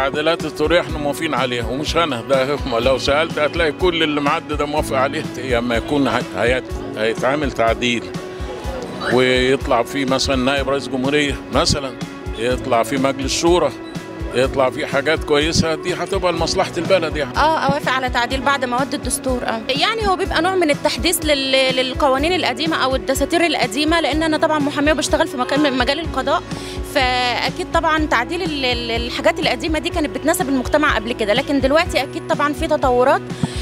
تعديلات الدستوريه احنا موافقين عليها ومش انا ده هم لو سالت هتلاقي كل اللي معدي ده موافق عليه لما يكون هي- هيتعمل تعديل ويطلع فيه مثلا نائب رئيس جمهوريه مثلا يطلع فيه مجلس شورى يطلع فيه حاجات كويسه دي هتبقى لمصلحه البلد يعني اه اوافق على تعديل بعد مواد الدستور اه يعني هو بيبقى نوع من التحديث لل- للقوانين القديمه او الدساتير القديمه لان انا طبعا محاميه وبشتغل في مكان من مجال القضاء فاكيد طبعا تعديل ال- ال- الحاجات القديمه دي كانت بتناسب المجتمع قبل كده لكن دلوقتي اكيد طبعا في تطورات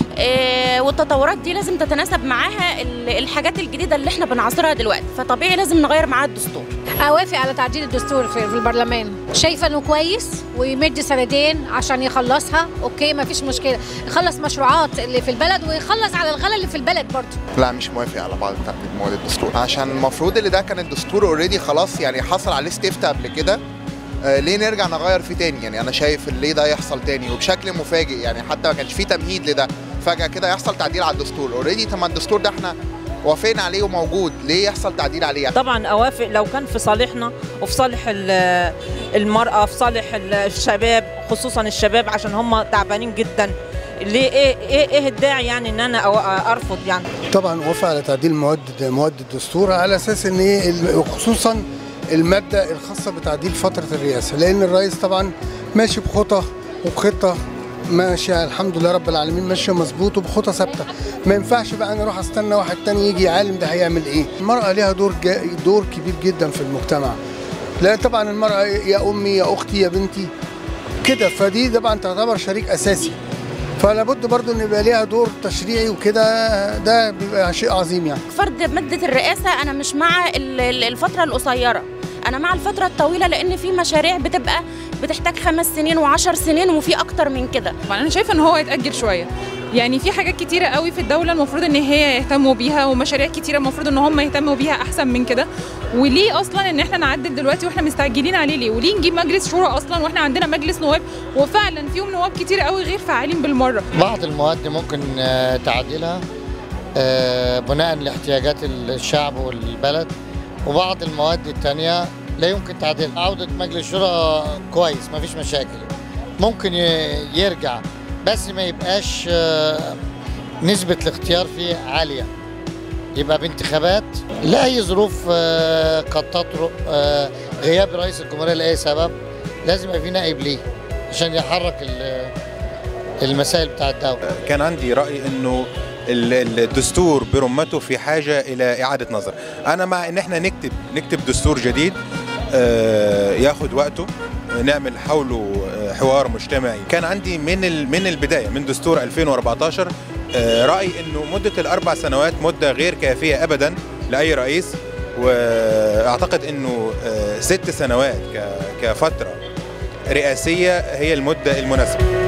آه، والتطورات دي لازم تتناسب معاها ال- الحاجات الجديده اللي احنا بنعاصرها دلوقتي فطبيعي لازم نغير معاها الدستور اوافق على تعديل الدستور في, في البرلمان شايفه انه كويس ويمد سنتين عشان يخلصها اوكي ما فيش مشكله يخلص مشروعات اللي في البلد ويخلص على الغلا اللي في البلد برضه لا مش موافق على بعض تعديل مواد الدستور عشان المفروض اللي ده كان الدستور اوريدي خلاص يعني حصل عليه استفتاء قبل كده آه ليه نرجع نغير فيه تاني يعني انا شايف ليه ده يحصل تاني وبشكل مفاجئ يعني حتى ما كانش فيه تمهيد لده فجأة كده يحصل تعديل على الدستور اوريدي طب ما الدستور ده احنا وافقنا عليه وموجود ليه يحصل تعديل عليه يعني طبعا اوافق لو كان في صالحنا وفي صالح ال- المراه في صالح ال- الشباب خصوصا الشباب عشان هم تعبانين جدا ليه ايه ايه ايه الداعي يعني ان انا أو- ارفض يعني طبعا وافق على تعديل مواد مواد الدستور على اساس ان ايه ال- خصوصا الماده الخاصه بتعديل فتره الرئاسه لان الرئيس طبعا ماشي بخطى وبخطه ماشيه الحمد لله رب العالمين ماشيه مظبوط وبخطى ثابته ما ينفعش بقى انا اروح استنى واحد تاني يجي عالم ده هيعمل ايه المراه ليها دور جا دور كبير جدا في المجتمع لا طبعا المراه يا امي يا اختي يا بنتي كده فدي طبعا تعتبر شريك اساسي فلا بد برضو ان يبقى ليها دور تشريعي وكده ده بيبقى شيء عظيم يعني فرض مادة الرئاسة أنا مش مع ال- ال- الفترة القصيرة أنا مع الفترة الطويلة لأن في مشاريع بتبقى بتحتاج خمس سنين وعشر سنين وفي أكتر من كده طبعا انا شايفه ان هو يتاجل شويه يعني في حاجات كتيره قوي في الدوله المفروض ان هي يهتموا بيها ومشاريع كتيره المفروض ان هم يهتموا بيها احسن من كده وليه اصلا ان احنا نعدل دلوقتي واحنا مستعجلين عليه ليه وليه نجيب مجلس شورى اصلا واحنا عندنا مجلس نواب وفعلا فيهم نواب كتير قوي غير فعالين بالمره بعض المواد ممكن آه، تعديلها آه، بناء لاحتياجات الشعب والبلد وبعض المواد التانية لا يمكن تعديلها عودة مجلس الشورى كويس مفيش مشاكل ممكن ي- يرجع بس ما يبقاش آه، نسبة الاختيار فيه عالية يبقى بانتخابات لأي ظروف آه، قد تطرق آه، غياب رئيس الجمهورية لأي سبب لازم يبقى في نائب ليه عشان يحرك ال- المسائل بتاع الدولة كان عندي رأي انه ال- الدستور برمته في حاجة إلى إعادة نظر أنا مع إن إحنا نكتب نكتب دستور جديد آه، ياخد وقته نعمل حوله آه، حوار مجتمعي كان عندي من ال- من البداية من دستور 2014 آه، رأي إنه مدة الأربع سنوات مدة غير كافية أبدا لأي رئيس وأعتقد إنه آه، ست سنوات ك- كفترة رئاسية هي المدة المناسبة